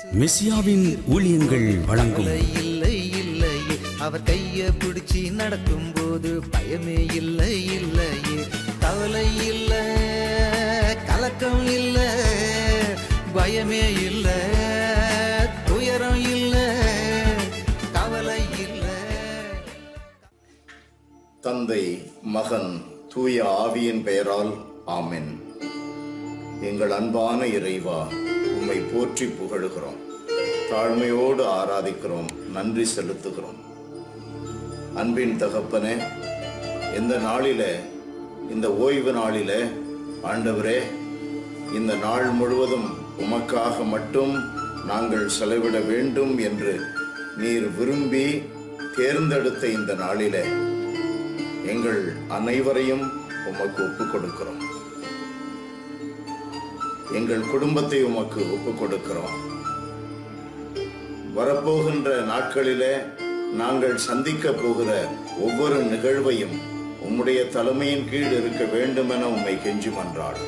மெசியாவின் ஊழியங்கள் வழங்கும் இல்லை இல்லை இல்லையே அவர் கைய பிடிச்சி நடக்கும் போது பயமே இல்லை இல்லையே கவலை இல்ல கலக்கம் இல்ல பயமே இல்ல துயரம் இல்ல கவலை இல்ல தந்தை மகன் தூய ஆவியின் பெயரால் ஆமென் எங்கள் அன்பான இறைவா உம்மை போற்றி புகழுகிறோம் தாழ்மையோடு ஆராதிக்கிறோம் நன்றி செலுத்துகிறோம் அன்பின் தகப்பனே இந்த நாளிலே இந்த ஓய்வு நாளிலே ஆண்டவரே இந்த நாள் முழுவதும் உமக்காக மட்டும் நாங்கள் செலவிட வேண்டும் என்று நீர் விரும்பி தேர்ந்தெடுத்த இந்த நாளிலே எங்கள் அனைவரையும் உமக்கு ஒப்புக் கொடுக்கிறோம் எங்கள் குடும்பத்தை உமக்கு ஒப்புக் கொடுக்கிறோம் வரப்போகின்ற நாட்களிலே நாங்கள் சந்திக்க போகிற ஒவ்வொரு நிகழ்வையும் உம்முடைய தலைமையின் கீழ் இருக்க வேண்டும் என உம்மை கெஞ்சி மன்றாடும்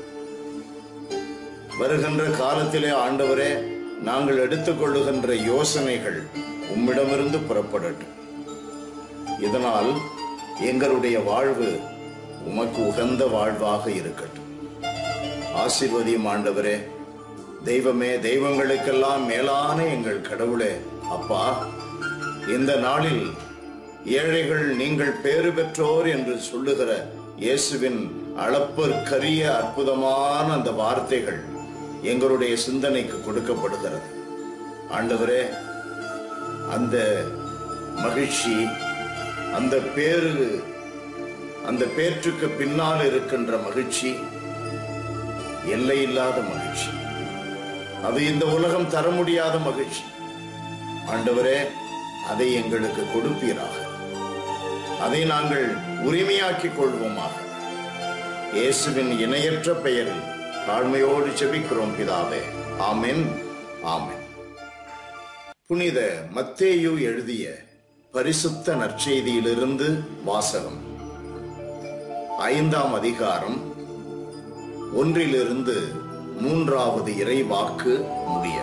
வருகின்ற காலத்திலே ஆண்டவரே நாங்கள் எடுத்துக்கொள்ளுகின்ற யோசனைகள் உம்மிடமிருந்து புறப்படட்டும் இதனால் எங்களுடைய வாழ்வு உமக்கு உகந்த வாழ்வாக இருக்கட்டும் ஆசீர்வதியும் ஆண்டவரே தெய்வமே தெய்வங்களுக்கெல்லாம் மேலான எங்கள் கடவுளே அப்பா இந்த நாளில் ஏழைகள் நீங்கள் பேறு பெற்றோர் என்று சொல்லுகிற இயேசுவின் அளப்பற்கரிய அற்புதமான அந்த வார்த்தைகள் எங்களுடைய சிந்தனைக்கு கொடுக்கப்படுகிறது ஆண்டவரே அந்த மகிழ்ச்சி அந்த பேரு அந்த பேற்றுக்கு பின்னால் இருக்கின்ற மகிழ்ச்சி எல்லையில்லாத மகிழ்ச்சி அது இந்த உலகம் தர முடியாத மகிழ்ச்சி ஆண்டவரே அதை எங்களுக்கு கொடுப்பீராக அதை நாங்கள் உரிமையாக்கிக் கொள்வோமாக இயேசுவின் இணையற்ற பெயரில் தாழ்மையோடு செபிக்கிறோம் பிதாவே ஆமென் ஆமென் புனித மத்தேயு எழுதிய பரிசுத்த நற்செய்தியிலிருந்து வாசகம் ஐந்தாம் அதிகாரம் ஒன்றிலிருந்து மூன்றாவது இறைவாக்கு முடிய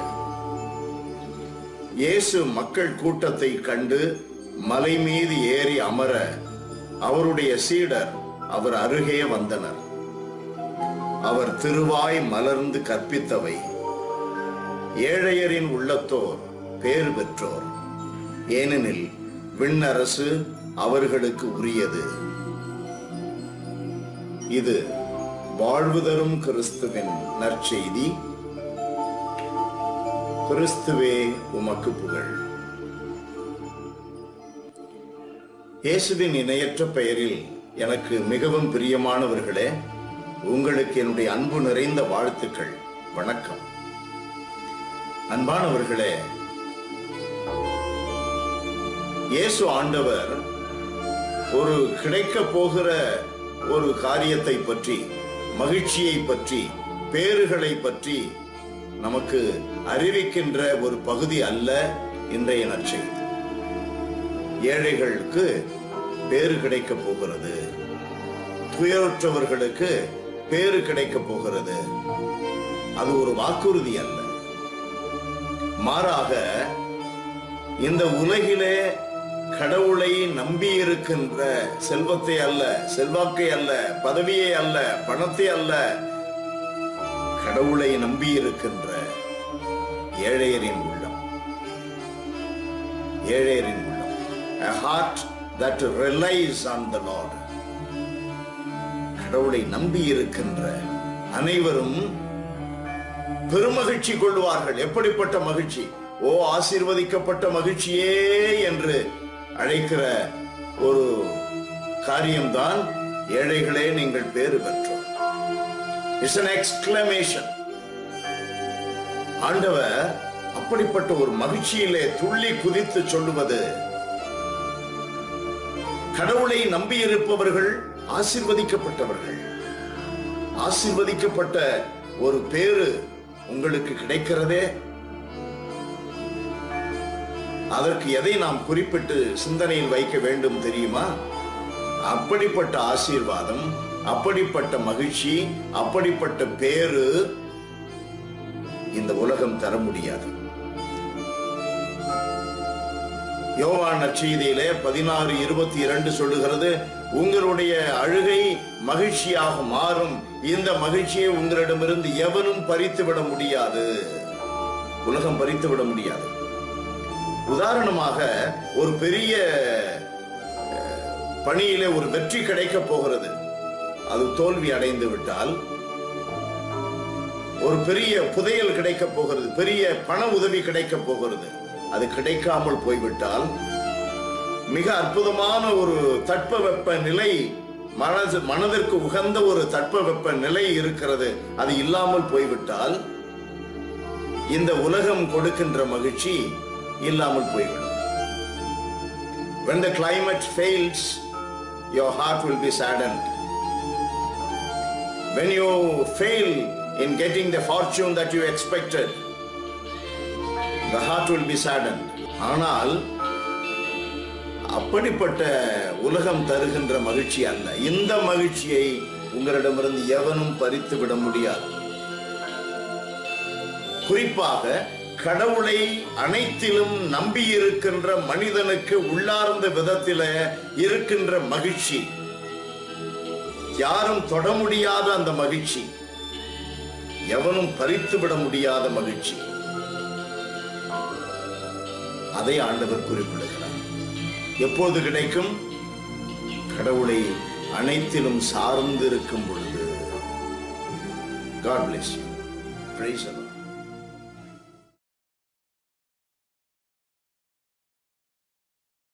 இயேசு மக்கள் கூட்டத்தை கண்டு மலை மீது ஏறி அமர அவருடைய சீடர் அவர் அருகே வந்தனர் அவர் திருவாய் மலர்ந்து கற்பித்தவை ஏழையரின் உள்ளத்தோர் பேறு பெற்றோர் ஏனெனில் விண்ணரசு அவர்களுக்கு உரியது இது வாழ்வு தரும் கிறிஸ்துவின் நற்செய்தி கிறிஸ்துவே உமக்கு புகழ் இயேசுவின் இணையற்ற பெயரில் எனக்கு மிகவும் பிரியமானவர்களே உங்களுக்கு என்னுடைய அன்பு நிறைந்த வாழ்த்துக்கள் வணக்கம் அன்பானவர்களே இயேசு ஆண்டவர் ஒரு கிடைக்க போகிற ஒரு காரியத்தை பற்றி மகிழ்ச்சியை பற்றி பேறுகளை பற்றி நமக்கு அறிவிக்கின்ற ஒரு பகுதி அல்ல இன்றைய நற்செய்தி ஏழைகளுக்கு பேறு கிடைக்க போகிறது துயரற்றவர்களுக்கு பேறு கிடைக்க போகிறது அது ஒரு வாக்குறுதி அல்ல மாறாக இந்த உலகிலே கடவுளை நம்பி இருக்கின்ற செல்வத்தை அல்ல செல்வாக்கை அல்ல பதவியை அல்ல பணத்தை அல்ல கடவுளை நம்பி இருக்கின்ற ஏழையரின் உள்ளம் ஏழையரின் உள்ளம் a heart that relies on the Lord கடவுளை நம்பி இருக்கின்ற அனைவரும் பெருமகிழ்ச்சி கொள்வார்கள் எப்படிப்பட்ட மகிழ்ச்சி ஓ ஆசீர்வதிக்கப்பட்ட மகிழ்ச்சியே என்று அழைக்கிற ஒரு காரியம்தான் ஏழைகளே நீங்கள் பேறு பெற்றோம் இட்ஸ் an exclamation ஆண்டவர் அப்படிப்பட்ட ஒரு மகிழ்ச்சியிலே துள்ளி குதித்து சொல்லுவது கடவுளை நம்பி இருப்பவர்கள் ஆசிர்வதிக்கப்பட்டவர்கள் ஆசிர்வதிக்கப்பட்ட ஒரு பேரு உங்களுக்கு கிடைக்கிறதே அதற்கு எதை நாம் குறிப்பிட்டு சிந்தனையில் வைக்க வேண்டும் தெரியுமா அப்படிப்பட்ட ஆசீர்வாதம் அப்படிப்பட்ட மகிழ்ச்சி அப்படிப்பட்ட பேரு இந்த உலகம் தர முடியாது யோவான் நற்செய்தியிலே பதினாறு இருபத்தி இரண்டு சொல்லுகிறது உங்களுடைய அழுகை மகிழ்ச்சியாக மாறும் இந்த மகிழ்ச்சியை உங்களிடமிருந்து எவனும் பறித்து விட முடியாது உலகம் பறித்து விட முடியாது உதாரணமாக ஒரு பெரிய அஹ், பணியிலே ஒரு வெற்றி கிடைக்க போகிறது அது தோல்வி அடைந்து விட்டால் ஒரு பெரிய புதையல் கிடைக்க போகிறது பெரிய பண உதவி கிடைக்க போகிறது அது கிடைக்காமல் போய்விட்டால் மிக அற்புதமான ஒரு தட்பவெப்ப நிலை மனது மனதிற்கு உகந்த ஒரு தட்பவெப்ப நிலை இருக்கிறது அது இல்லாமல் போய்விட்டால் இந்த உலகம் கொடுக்கின்ற மகிழ்ச்சி இல்லாமல் போய்விடும் when the climate fails your heart will be saddened when you fail in getting the fortune that you expected the heart will be saddened ஆனால் அப்படிப்பட்ட உலகம் தருகின்ற மகிழ்ச்சி அல்ல இந்த மகிழ்ச்சியை உங்களிடமிருந்து எவனும் பறித்து விட முடியாது குறிப்பாக கடவுளை அனைத்திலும் நம்பி இருக்கின்ற மனிதனுக்கு உள்ளார்ந்த விதத்தில இருக்கின்ற மகிழ்ச்சி யாரும் தொட முடியாத அந்த மகிழ்ச்சி எவனும் பறித்து விட முடியாத மகிழ்ச்சி அதை ஆண்டவர் குறிப்பிடுகிறார் எப்போது கிடைக்கும் கடவுளை அனைத்திலும் சார்ந்து இருக்கும் பொழுது God bless you. Praise the Lord.